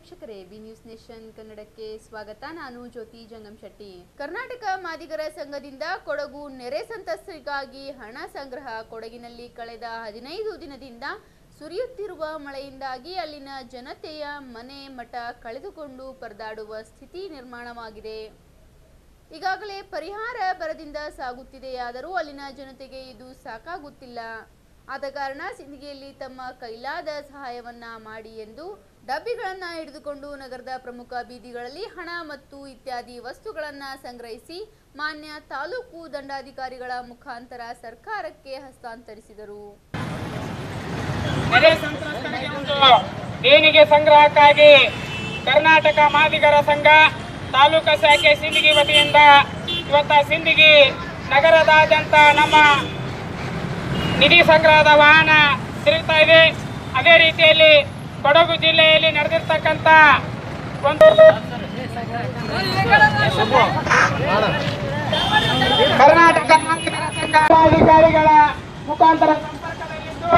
ವೀಕ್ಷಕರೇ B news nation ಕನ್ನಡಕ್ಕೆ ಸ್ವಾಗತ ನಾನು ಜ್ಯೋತಿ ಜಂಗಮ್ ಶೆಟ್ಟಿ ಕರ್ನಾಟಕ ಮಾದಿಗರ ಸಂಘದಿಂದ ಕೊಡಗು ನೆರೆ ಸಂತ್ರಸ್ತರಿಗಾಗಿ ಹಣ ಸಂಗ್ರಹ ಕೊಡಗಿನಲ್ಲಿ ಕಳೆದ ಹದಿನೈದು ದಿನದಿಂದ ಸುರಿಯುತ್ತಿರುವ ಮಳೆಯಿಂದಾಗಿ ಅಲ್ಲಿನ ಜನತೆಯ ಮನೆ ಮಠ ಕಳೆದುಕೊಂಡು ಪರದಾಡುವ ಸ್ಥಿತಿ ನಿರ್ಮಾಣವಾಗಿದೆ ಈಗಾಗಲೇ ಪರಿಹಾರ ಬರದಿಂದ ಸಾಗುತ್ತಿದೆಯಾದರೂ ಅಲ್ಲಿನ ಜನತೆಗೆ ಇದು ಸಾಕಾಗುತ್ತಿಲ್ಲ ಆದ ಕಾರಣ ಸಿಂದಗಿಯಲ್ಲಿ ತಮ್ಮ ಕೈಲಾದ ಸಹಾಯವನ್ನ ಮಾಡಿ ಎಂದು ಡಬ್ಬಿಗಳನ್ನ ಹಿಡಿದುಕೊಂಡು ನಗರದ ಪ್ರಮುಖ ಬೀದಿಗಳಲ್ಲಿ ಹಣ ಮತ್ತು ಇತ್ಯಾದಿ ವಸ್ತುಗಳನ್ನ ಸಂಗ್ರಹಿಸಿ ಮಾನ್ಯ ತಾಲೂಕು ದಂಡಾಧಿಕಾರಿಗಳ ಮುಖಾಂತರ ಸರ್ಕಾರಕ್ಕೆ ಹಸ್ತಾಂತರಿಸಿದರು ನೆರೆ ಸಂತ್ರಸ್ತರಿಗೆ ಒಂದು ದೇಣಿಗೆ ಸಂಗ್ರಹಕ್ಕಾಗಿ ಕರ್ನಾಟಕ ಮಾದಿಗರ ಸಂಘ ತಾಲೂಕು ಶಾಖೆ ಸಿಂದಗಿ ವತಿಯಿಂದ ಇವತ್ತ ಸಿಂದಗಿ ನಗರದಾದ್ಯಂತ ನಮ್ಮ ನಿಧಿ ಸಂಗ್ರಹದ ವಾಹನ ತಿರುಗ್ತಾ ಇದೆ ಅದೇ ರೀತಿಯಲ್ಲಿ ಕೊಡಗು ಜಿಲ್ಲೆಯಲ್ಲಿ ನಡೆದಿರ್ತಕ್ಕಂಥ ಒಂದು ಕರ್ನಾಟಕ ಮಾದಿಗರ ಸಂಘ ಅಧಿಕಾರಿಗಳ ಮುಖಾಂತರ ಸಂಪರ್ಕದಲ್ಲಿದ್ದು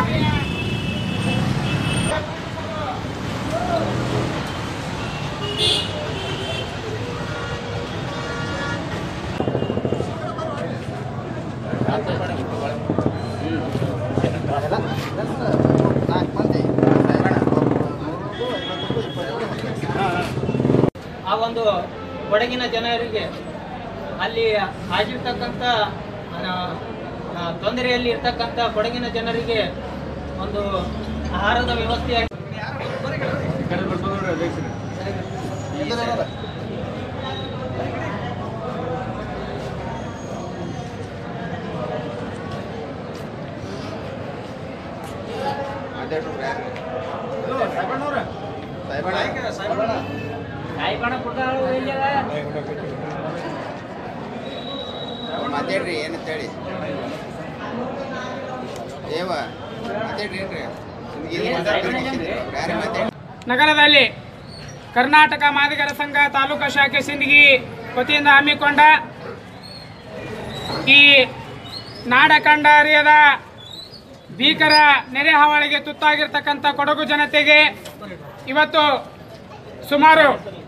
ಆ ಒಂದು ಕೊಡಗಿನ ಜನರಿಗೆ ಅಲ್ಲಿ ಆಗಿರ್ತಕ್ಕಂಥ ಆ, ಆ, ತೊಂದರೆಯಲ್ಲಿ ಇರ್ತಕ್ಕಂಥ ಕೊಡಗಿನ ಜನರಿಗೆ ಒಂದು ಆಹಾರದ ವ್ಯವಸ್ಥೆ ಕಾಯಿಪಣ ಕೊಡ್ತಾಳು ಇಲ್ಲದ ಮಾತಾಡ್ರಿ ಏನಂತೇಳಿ ಏವ ಮಾತಾಡ್ರಿ ಏನ್ರಿ ಯಾರು ಮಾತಾಡ್ರಿ ನಗರದಲ್ಲಿ ಕರ್ನಾಟಕ ಮಾದಿಗರ ಸಂಘ ತಾಲೂಕು ಶಾಖೆ ಸಿಂದಗಿ ವತಿಯಿಂದ ಹಮ್ಮಿಕೊಂಡ ಈ ನಾಡ ಕಂಡಾರ್ಯದ ಭೀಕರ ನೆರೆ ಹಾವಳಿಗೆ ತುತ್ತಾಗಿರ್ತಕ್ಕಂಥ ಕೊಡಗು ಜನತೆಗೆ ಇವತ್ತು ಸುಮಾರು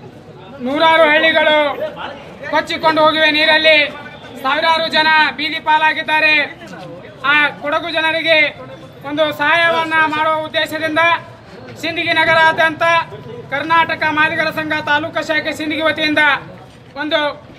ನೂರಾರು ಹಳ್ಳಿಗಳು ಕೊಚ್ಚಿಕೊಂಡು ಹೋಗಿವೆ ನೀರಲ್ಲಿ ಸಾವಿರಾರು ಜನ ಬೀದಿ ಪಾಲಾಗಿದ್ದಾರೆ ಆ ಕೊಡಗು ಜನರಿಗೆ ಒಂದು ಸಹಾಯವನ್ನ ಮಾಡುವ ಉದ್ದೇಶದಿಂದ ಸಿಂದಗಿ ನಗರಾದ್ಯಂತ ಕರ್ನಾಟಕ ಮಾದಿಗರ ಸಂಘ ತಾಲೂಕು ಶಾಖೆ ಸಿಂದಗಿ ವತಿಯಿಂದ ಒಂದು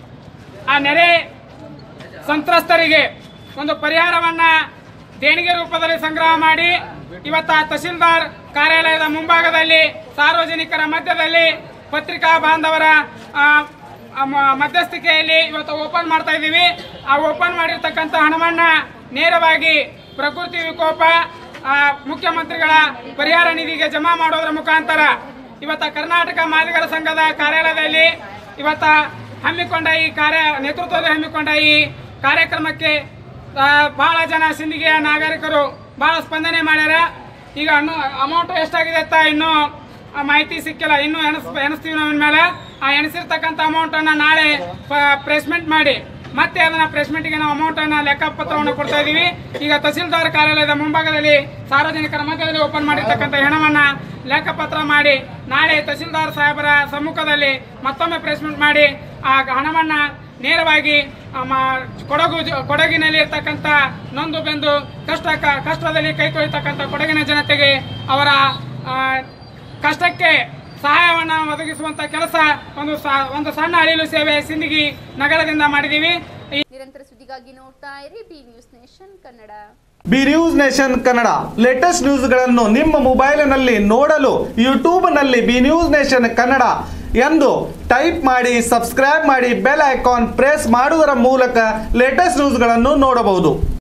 ಆ ನೆರೆ ಸಂತ್ರಸ್ತರಿಗೆ ಒಂದು ಪರಿಹಾರವನ್ನ ದೇಣಿಗೆ ರೂಪದಲ್ಲಿ ಸಂಗ್ರಹ ಮಾಡಿ ಇವತ್ತ ತಹಸೀಲ್ದಾರ್ ಕಾರ್ಯಾಲಯದ ಮುಂಭಾಗದಲ್ಲಿ ಸಾರ್ವಜನಿಕರ ಮಧ್ಯದಲ್ಲಿ ಪತ್ರಿಕಾ ಬಾಂಧವರ ಆ, ಆ, ಮ- ಮಧ್ಯಸ್ಥಿಕೆಯಲ್ಲಿ ಇವತ್ತು ಓಪನ್ ಮಾಡ್ತಾ ಇದ್ದೀವಿ ಆ ಓಪನ್ ಮಾಡಿರ್ತಕ್ಕಂಥ ಹಣವನ್ನ ನೇರವಾಗಿ ಪ್ರಕೃತಿ ವಿಕೋಪ ಆ, ಮುಖ್ಯಮಂತ್ರಿಗಳ ಪರಿಹಾರ ನಿಧಿಗೆ ಜಮಾ ಮಾಡೋದ್ರ ಮುಖಾಂತರ ಇವತ್ತ ಕರ್ನಾಟಕ ಮಾದಿಗರ ಸಂಘದ ಕಾರ್ಯಾಲಯದಲ್ಲಿ ಇವತ್ತ ಹಮ್ಮಿಕೊಂಡ ಈ ಕಾರ್ಯ ನೇತೃತ್ವದಲ್ಲಿ ಹಮ್ಮಿಕೊಂಡ ಈ ಕಾರ್ಯಕ್ರಮಕ್ಕೆ ಆ, ಬಹಳ ಜನ ಸಿಂದಿಗೆಯ ನಾಗರಿಕರು ಬಹಳ ಸ್ಪಂದನೆ ಮಾಡ್ಯಾರ ಈಗ ಅಮೌಂಟ್ ಎಷ್ಟಾಗಿದೆ ಅಂತ ಇನ್ನೂ ಆ, ಮಾಹಿತಿ ಸಿಕ್ಕಿಲ್ಲ ಇನ್ನೂ ಎಣಸ್ ಎಣಿಸ್ತೀವಿ ನಾವು ಮೇಲೆ ಆ ಎಣಿಸಿರ್ತಕ್ಕಂಥ ಅಮೌಂಟ್ ಅನ್ನ ನಾಳೆ ಪ್ರೆಸ್ಮೆಂಟ್ ಮಾಡಿ ಮತ್ತೆ ಅದನ್ನ ಪ್ರೆಸ್ಮೆಂಟ್ಗೆ ನಾವು ಅಮೌಂಟ್ ಅನ್ನ ಲೆಕ್ಕಪತ್ರವನ್ನು ಕೊಡ್ತಾ ಇದೀವಿ ಈಗ ತಹಸೀಲ್ದಾರ್ ಕಾರ್ಯಾಲಯದ ಮುಂಭಾಗದಲ್ಲಿ ಸಾರ್ವಜನಿಕರ ಮಧ್ಯದಲ್ಲಿ ಓಪನ್ ಮಾಡಿರ್ತಕ್ಕಂಥ ಹಣವನ್ನ ಲೆಕ್ಕಪತ್ರ ಮಾಡಿ ನಾಳೆ ತಹಸೀಲ್ದಾರ್ ಸಾಹೇಬರ ಸಮ್ಮುಖದಲ್ಲಿ ಮತ್ತೊಮ್ಮೆ ಪ್ರೆಸ್ಮೆಂಟ್ ಮಾಡಿ ಆ ಹಣವನ್ನ ನೇರವಾಗಿ ಆ, ಮ- ಕೊಡಗು ಜ- ಕೊಡಗಿನಲ್ಲಿ ಇರ್ತಕ್ಕಂಥ ನೊಂದು ಬೆಂದು ಕಷ್ಟ ಕ- ಕಷ್ಟದಲ್ಲಿ ಕೈ ತೊಳಿತಕ್ಕಂಥ ಕೊಡಗಿನ ಜನತೆಗೆ ಅವರ ಆ, ಕಷ್ಟಕ್ಕೆ ಸಹಾಯವನ್ನ ಒದಗಿಸುವಂತ ಕೆಲಸ ಒಂದು ಸ- ಒಂದು ಸಣ್ಣ ಅಳಿಲು ಸೇವೆ ಸಿಂದಗಿ ನಗರದಿಂದ ಮಾಡಿದೀವಿ ಈ ನಿರಂತರ ಸುದ್ದಿಗಾಗಿ ನೋಡ್ತಾ ಇರಿ B news nation Kannada B news nation Kannada latest ನ್ಯೂಸ್ಗಳನ್ನು ನಿಮ್ಮ ಮೊಬೈಲಿನಲ್ಲಿ ನೋಡಲು ಯೂಟ್ಯೂಬ್ನಲ್ಲಿ ಬಿ ನ್ಯೂಸ್ ನೇಷನ್ ಕನ್ನಡ ಎಂದು ಟೈಪ್ ಮಾಡಿ ಸಬ್ಸ್ಕ್ರೈಬ್ ಮಾಡಿ ಬೆಲ್ ಐಕಾನ್ ಪ್ರೆಸ್ ಮಾಡುವುದರ ಮೂಲಕ ಲೇಟೆಸ್ಟ್ ನ್ಯೂಸ್ಗಳನ್ನು ನೋಡಬಹುದು